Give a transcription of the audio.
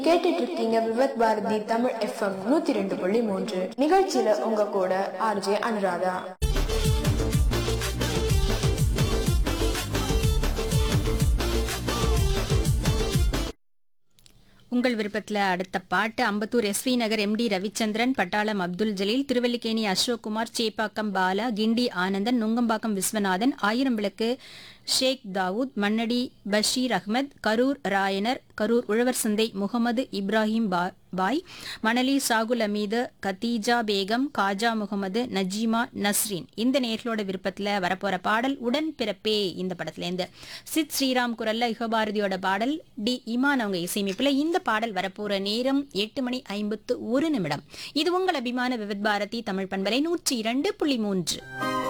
கேட்டுட்டு இருக்கீங்க விவத் பாரதி தமிழ் எஃப்எம் நூத்தி ரெண்டு புள்ளி மூன்று நிகழ்ச்சியில உங்க கூட ஆர்ஜே அனுராதா உங்கள் விருப்பத்தில் அடுத்த பாட்டு அம்பத்தூர் எஸ்வி நகர் எம்டி ரவிச்சந்திரன் பட்டாளம் அப்துல் ஜலீல் திருவல்லிக்கேணி அசோக் குமார் சேப்பாக்கம் பாலா கிண்டி ஆனந்தன் நுங்கம்பாக்கம் விஸ்வநாதன் ஆயிரம் விளக்கு ஷேக் தாவூத் மன்னடி பஷீர் அகமத் கரூர் ராயனர் கரூர் உழவர் சந்தை முகமது இப்ராஹிம் பா- பாய் மணலி சாகுல் அமீது கத்தீஜா பேகம் காஜா முகமது நஜீமா நஸ்ரீன் இந்த நேர்களோட விருப்பத்தில் வரப்போற பாடல் உடன் பிறப்பே இந்த படத்துலேருந்து சித் ஸ்ரீராம் குரல்ல யுகபாரதியோட பாடல் டி இமான் அவங்க இசையமைப்பில் இந்த பாடல் வரப்போற நேரம் எட்டு மணி ஐம்பத்து ஒரு நிமிடம் இது உங்கள் அபிமான விவித் பாரதி தமிழ் பண்பலை நூற்றி இரண்டு புள்ளி மூன்று